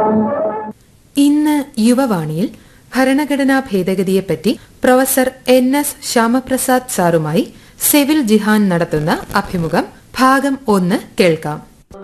ഇന്ന് യുവവാണിയിൽ ഭരണഘടനാ ഭേദഗതിയെപ്പറ്റി പ്രൊഫസർ എൻ എസ് ശ്യാമപ്രസാദ് സാറുമായി സെവിൽ ജിഹാൻ നടത്തുന്ന അഭിമുഖം ഭാഗം ഒന്ന് കേൾക്കാം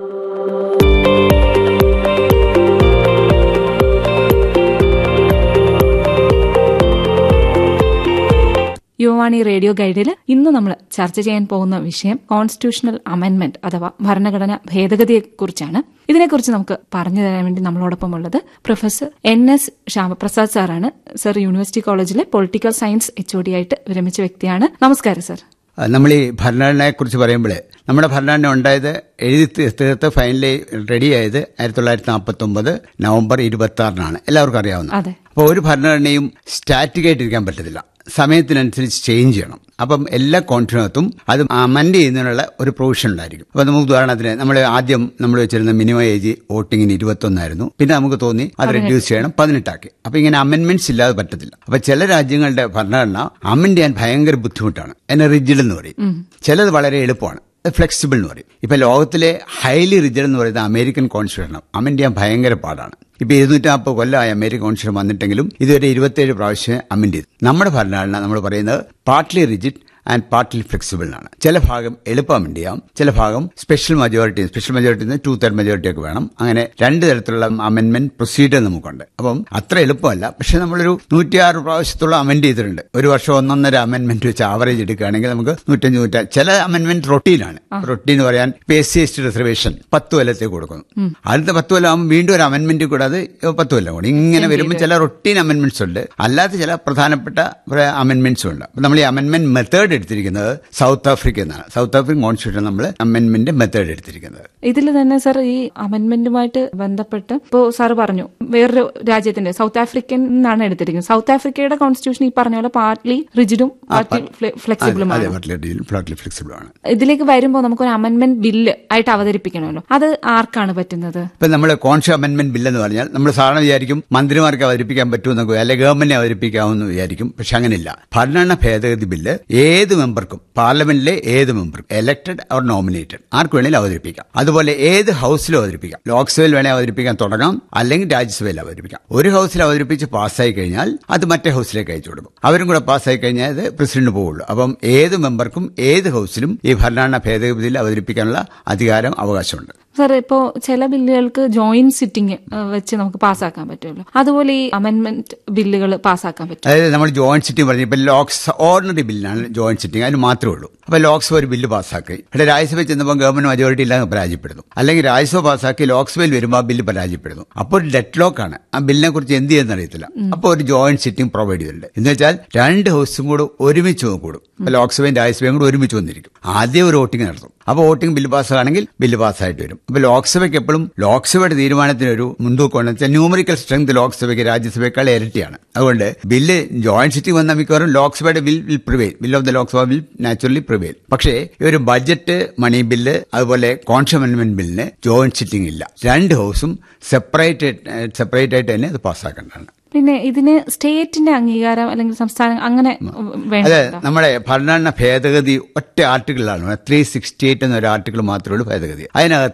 യുവവാണി റേഡിയോ ഗൈഡിൽ ഇന്ന് നമ്മൾ ചർച്ച ചെയ്യാൻ പോകുന്ന വിഷയം കോൺസ്റ്റിറ്റ്യൂഷണൽ അമെന്റ്മെന്റ് അഥവാ ഭരണഘടന ഭേദഗതിയെക്കുറിച്ചാണ് ഇതിനെക്കുറിച്ച് നമുക്ക് പറഞ്ഞു തരാൻ വേണ്ടി നമ്മളോടൊപ്പം ഉള്ളത് പ്രൊഫസർ എൻ എസ് ശ്യാമപ്രസാദ് സാറാണ് സർ യൂണിവേഴ്സിറ്റി കോളേജിലെ political science H O D ആയിട്ട് വിരമിച്ച വ്യക്തിയാണ് നമസ്കാരം സർ നമ്മൾ ഈ ഭരണഘടനയെ കുറിച്ച് പറയുമ്പോൾ നമ്മുടെ ഭരണഘടന ഉണ്ടായത് എഴുതി തീ- തീർത്ത് ഫൈനലി റെഡിയായത് ആയിരത്തി തൊള്ളായിരത്തി നാൽപ്പത്തി ഒമ്പത് നവംബർ ഇരുപത്തി ആറിനാണ് എല്ലാവർക്കും അറിയാവുന്ന അതെ. അപ്പോൾ ഒരു ഭരണഘടനയും സ്റ്റാറ്റിക് ആയിട്ടിരിക്കാൻ പറ്റത്തില്ല സമയത്തിനനുസരിച്ച് ചേഞ്ച് ചെയ്യണം അപ്പം എല്ലാ കോൺഫിനകത്തും അത് അമൻഡ് ചെയ്യുന്നതിനുള്ള ഒരു പ്രൊവിഷൻ ഉണ്ടായിരിക്കും അപ്പൊ നമുക്ക് ഉദാഹരണത്തിന് നമ്മൾ ആദ്യം നമ്മൾ വെച്ചിരുന്ന മിനിമം ഏജ് വോട്ടിങ്ങിന് ഇരുപത്തൊന്നായിരുന്നു പിന്നെ നമുക്ക് തോന്നി അത് റെഡ്യൂസ് ചെയ്യണം പതിനെട്ടാക്കി അപ്പൊ ഇങ്ങനെ അമെന്റ്മെന്റ്സ് ഇല്ലാതെ പറ്റത്തില്ല അപ്പൊ ചില രാജ്യങ്ങളുടെ ഭരണഘടന അമെന്റ് ചെയ്യാൻ ഭയങ്കര ബുദ്ധിമുട്ടാണ് എന്നെ റിജിഡ് എന്ന് പറയും ചിലത് വളരെ എളുപ്പമാണ് ഫ്ലെക്സിബിൾ എന്ന് പറയും ഇപ്പൊ ലോകത്തിലെ ഹൈലി റിജിഡ് എന്ന് പറയുന്നത് അമേരിക്കൻ കോൺസ്റ്റിറ്റ്യൂഷൻ അമെന്റ് ചെയ്യാൻ ഭയങ്കര പാടാണ് ഇപ്പൊ ഇരുന്നൂറ്റി നാൽപ്പത് കൊല്ലമായി അമേരിക്കൻ കോൺസ്റ്റിറ്റ്യൂഷൻ വന്നിട്ടെങ്കിലും ഇതുവരെ ഇരുപത്തിയേഴ് പ്രാവശ്യം അമെന്റ് ചെയ്തു നമ്മുടെ ഭരണഘടന നമ്മൾ പറയുന്നത് partly rigid and partly flexible ആണ് ചില ഭാഗം എളുപ്പം അമെന്റ് ചെയ്യാം ചില ഭാഗം special majority special majority two third majority ഒക്കെ വേണം അങ്ങനെ രണ്ട് തരത്തിലുള്ള അമെന്റ്മെന്റ് പ്രൊസീജിയർ നമുക്കുണ്ട് അപ്പം അത്ര എളുപ്പമല്ല പക്ഷെ നമ്മളൊരു നൂറ്റിയാറ് പ്രാവശ്യത്തോളം അമെന്റ് ചെയ്തിട്ടുണ്ട് ഒരു വർഷം ഒന്നൊന്നര അമെന്റ്മെന്റ് വെച്ച് ആവറേജ് എടുക്കുകയാണെങ്കിൽ നമുക്ക് നൂറ്റഞ്ച് നൂറ്റ ചില അമെന്റ്മെന്റ് റൊട്ടീനാണ് റൊട്ടീൻ എന്ന് പറയാൻ ഇപ്പൊ S C S T reservation പത്ത് കൊല്ലത്തേക്ക് കൊടുക്കുന്നു അടുത്ത പത്ത് കൊല്ലം ആകുമ്പോൾ വീണ്ടും ഒരു അമെന്റ്മെന്റ് കൂടെ അത് പത്ത് കൊല്ലം കൂടി ഇങ്ങനെ വരുമ്പോൾ ചില റൊട്ടീൻ അമെന്റ്മെന്റ്സ് ഉണ്ട് അല്ലാത്ത ചില പ്രധാനപ്പെട്ട അമെന്റ്മെന്റ്സും ഉണ്ട് അപ്പൊ നമ്മൾ ഈ അമെന്റ്മെന്റ് മെത്തേഡ് എടുത്തിരിക്കുന്നത് സൗത്ത് ആഫ്രിക്ക എന്നാണ് സൗത്ത് ആഫ്രിക്കൻ കോൺസ്റ്റിറ്റ്യൂഷൻ നമ്മൾ അമെന്റ്മെന്റ് മെത്തേഡ് എടുത്തിരിക്കുന്നത് ഇതിൽ തന്നെ സർ ഈ അമെന്റ്മെന്റുമായിട്ട് ബന്ധപ്പെട്ട് ഇപ്പോ സാർ പറഞ്ഞു വേറൊരു രാജ്യത്തിന്റെ സൗത്ത് ആഫ്രിക്കൻ എന്നാണ് എടുത്തിരിക്കുന്നത് സൗത്ത് ആഫ്രിക്കയുടെ കോൺസ്റ്റിറ്റ്യൂഷൻ ഈ പറഞ്ഞ പോലെ പാർട്ട്ലി റിജിഡും പാർട്ട്ലി അതെ ഫ്ലെക്സിബിളുമാണ് ഫ്ലോട്ട്ലി ഫ്ലെക്സിബിൾ ആണ് ഇതിലേക്ക് വരുമ്പോൾ നമുക്കൊരു അമെന്റ്മെന്റ് ബില്ല് ആയിട്ട് അവതരിപ്പിക്കണമല്ലോ അത് ആർക്കാണ് പറ്റുന്നത് ഇപ്പൊ നമ്മൾ കോൺഷ്യസ് അമെന്റ്മെന്റ് ബിൽ എന്ന് പറഞ്ഞാൽ നമ്മൾ സാധാരണ വിചാരിക്കും മന്ത്രിമാർക്ക് അവതരിപ്പിക്കാൻ പറ്റുമെന്നൊക്കെ അല്ലെങ്കിൽ ഗവൺമെന്റിനെ അവതരിപ്പിക്കാമെന്ന് വിചാരിക്കും പക്ഷെ അങ്ങനെയില്ല ഭരണഘടന ഭേദഗതി ബില്ല് ഏത് മെമ്പർക്കും പാർലമെന്റിലെ ഏത് മെമ്പർക്കും എലക്ടഡ് ഓർ നോമിനേറ്റഡ് ആർക്ക് വേണേലും അവതരിപ്പിക്കാം അതുപോലെ ഏത് ഹൌസിലും അവതരിപ്പിക്കാം ലോക്സഭയിൽ വേണേൽ അവതരിപ്പിക്കാൻ തുടങ്ങാം അല്ലെങ്കിൽ രാജ്യസഭയിൽ അവതരിപ്പിക്കാം ഒരു ഹൌസിൽ അവതരിപ്പിച്ച് പാസ്സായി കഴിഞ്ഞാൽ അത് മറ്റേ ഹൌസിലേക്ക് അയച്ചു കൊടുക്കും അവരും കൂടെ പാസ്സായി കഴിഞ്ഞാൽ അത് പ്രസിഡന്റ് പോവുള്ളൂ അപ്പം ഏത് മെമ്പർക്കും ഏത് ഹൌസിലും ഈ ഭരണഘടന ഭേദഗതി ബിൽ അവതരിപ്പിക്കാനുള്ള അധികാരം അവകാശമുണ്ട് സാർ ഇപ്പോ ചില ബില്ലുകൾക്ക് ജോയിന്റ് സിറ്റിംഗ് വെച്ച് നമുക്ക് പാസ്സാക്കാൻ പറ്റുമല്ലോ അതുപോലെ ഈ അമെന്റ്മെന്റ് ബില്ലുകൾ പാസ്സാക്കാൻ പറ്റും അതായത് നമ്മൾ ജോയിന്റ് സിറ്റിംഗ് പറഞ്ഞു ഇപ്പൊ ലോക്സ് ഓർഡിനറി ബില്ലാണ് ജോയിന്റ് സിറ്റിംഗ് അതിന് മാത്രമേ ഉള്ളൂ അപ്പൊ ലോക്സഭ ഒരു ബില്ല് പാസ്സാക്കി ഇവിടെ രാജ്യസഭയിൽ ചെന്നപ്പോൾ ഗവൺമെന്റ് മജോറിറ്റി ഇല്ലാതെ പരാജയപ്പെടുന്നു അല്ലെങ്കിൽ രാജ്യസഭ പാസ്സാക്കി ലോക്സഭയിൽ വരുമ്പോൾ ആ ബില്ല് പരാജയപ്പെടുന്നു അപ്പോൾ ഒരു ഡെഡ് ലോക്ക് ആണ് ആ ബില്ലിനെ കുറിച്ച് എന്ത് ചെയ്യുന്ന അറിയത്തില്ല അപ്പോൾ ഒരു ജോയിന്റ് സിറ്റിംഗ് പ്രൊവൈഡ് ചെയ്തിട്ടുണ്ട് എന്ന് വെച്ചാൽ രണ്ട് ഹൗസും കൂടെ ഒരുമിച്ച് കൂടും ഇപ്പൊ ലോക്സഭയും രാജ്യസഭയും കൂടെ ഒരുമിച്ച് വന്നിരിക്കും ആദ്യം ഒരു വോട്ടിംഗ് നടത്തും അപ്പോൾ വോട്ടിംഗ് ബില്ല് പാസ്സാണെങ്കിൽ ബില്ല് പാസ്സായിട്ട് വരും അപ്പൊ ലോക്സഭയ്ക്ക് എപ്പോഴും ലോക്സഭയുടെ തീരുമാനത്തിന് ഒരു മുൻതൂക്കം വെച്ചാൽ ന്യൂമറിക്കൽ സ്ട്രെങ്ത് ലോക്സഭയ്ക്ക് രാജ്യസഭയേക്കാൾ ഇരട്ടിയാണ് അതുകൊണ്ട് ബില്ല് ജോയിന്റ് സിറ്റിംഗ് വന്ന മിക്കവാറും ലോക്സഭയുടെ bill will prevail bill of the Lok Sabha will naturally prevail പക്ഷേ ഈ ഒരു ബഡ്ജറ്റ് മണി ബില്ല് അതുപോലെ കോൺഷ്യസ് അമെന്റ്മെന്റ് ബില്ലിന് ജോയിന്റ് സിറ്റിംഗ് ഇല്ല രണ്ട് ഹൗസും സെപ്പറേറ്റ് സെപ്പറേറ്റ് ആയിട്ട് തന്നെ അത് പാസ്സാക്കേണ്ടതാണ് പിന്നെ ഇതിന് സ്റ്റേറ്റിന്റെ അംഗീകാരം അല്ലെങ്കിൽ സംസ്ഥാനം അങ്ങനെ വേണ്ട അതെ നമ്മുടെ ഭരണഘടന ഭേദഗതി ഒറ്റ ആർട്ടിക്കിളാണ് ത്രീ സിക്സ്റ്റി എയ്റ്റ് എന്നൊരു ആർട്ടിക്കിൾ മാത്രമേ ഉള്ളൂ ഭേദഗതി അതിനകത്ത്